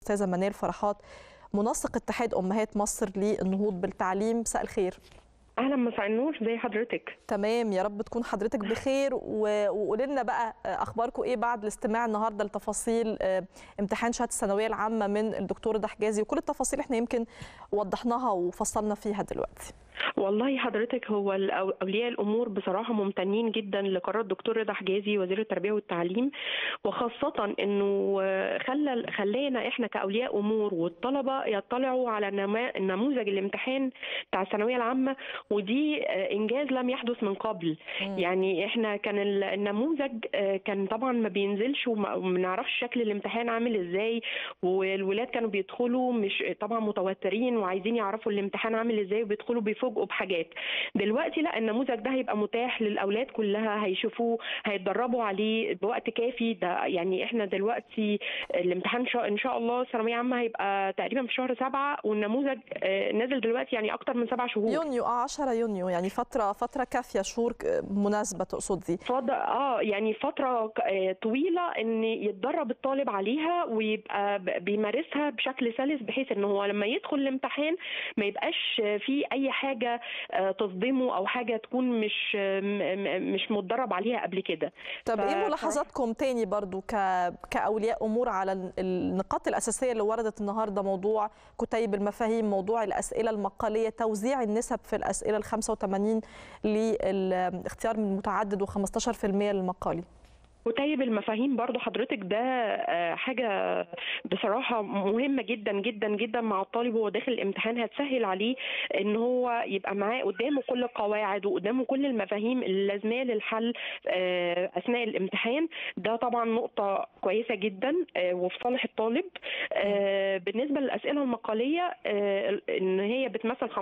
الاستاذه منال فرحات منسق اتحاد امهات مصر للنهوض بالتعليم مساء الخير اهلا مساء النور زي حضرتك تمام يا رب تكون حضرتك بخير وقولي لنا بقى اخباركم ايه بعد الاستماع النهارده لتفاصيل امتحان شهاده الثانويه العامه من الدكتور ضحجازي وكل التفاصيل احنا يمكن وضحناها وفصلنا فيها دلوقتي والله حضرتك هو اولياء الامور بصراحه ممتنين جدا لقرار الدكتور رضا حجازي وزير التربيه والتعليم وخاصه انه خلى خلانا احنا كاولياء امور والطلبه يطلعوا على نموذج الامتحان بتاع الثانويه العامه ودي انجاز لم يحدث من قبل م. يعني احنا كان النموذج كان طبعا ما بينزلش وما نعرفش شكل الامتحان عامل ازاي والولاد كانوا بيدخلوا مش طبعا متوترين وعايزين يعرفوا الامتحان عامل ازاي وبيدخلوا بيفوجئوا بحاجات دلوقتي لا النموذج ده هيبقى متاح للاولاد كلها هيشوفوه هيتدربوا عليه بوقت كافي ده يعني احنا دلوقتي الامتحان ان شاء الله ثانويه عامه هيبقى تقريبا في شهر سبعة والنموذج نازل دلوقتي يعني اكتر من سبع شهور يونيو اه 10 يونيو يعني فتره فتره كافيه شهور مناسبه تقصدي فض... اه يعني فتره طويله ان يتدرب الطالب عليها ويبقى بيمارسها بشكل سلس بحيث ان هو لما يدخل الامتحان ما يبقاش في اي حاجه تصدمه او حاجه تكون مش مش متدرب عليها قبل كده طب ف... ايه ملاحظاتكم تاني برضو ك... كاولياء امور على النقاط الاساسيه اللي وردت النهارده موضوع كتيب المفاهيم موضوع الاسئله المقاليه توزيع النسب في الاسئله ال 85 للاختيار من متعدد و15% للمقالي كتيب المفاهيم برضو حضرتك ده حاجة بصراحة مهمة جدا جدا جدا مع الطالب وهو داخل الامتحان هتسهل عليه ان هو يبقى معاه قدامه كل القواعد وقدامه كل المفاهيم اللي لازماه للحل اثناء الامتحان ده طبعا نقطة كويسة جدا وفي صالح الطالب بالنسبة للأسئلة المقالية ان هي بتمثل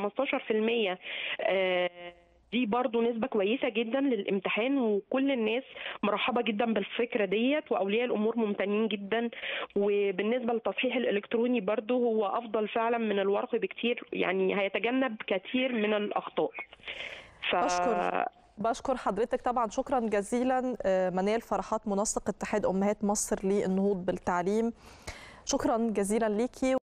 15% دي برضو نسبة كويسة جدا للامتحان وكل الناس مرحبة جدا بالفكرة ديت وأولياء الأمور ممتنين جدا وبالنسبة للتصحيح الإلكتروني برضو هو أفضل فعلا من الورق بكتير يعني هيتجنب كثير من الأخطاء ف... بشكر بشكر حضرتك طبعا شكرا جزيلا منال فرحات منسق اتحاد أمهات مصر للنهوض بالتعليم شكرا جزيلا ليكي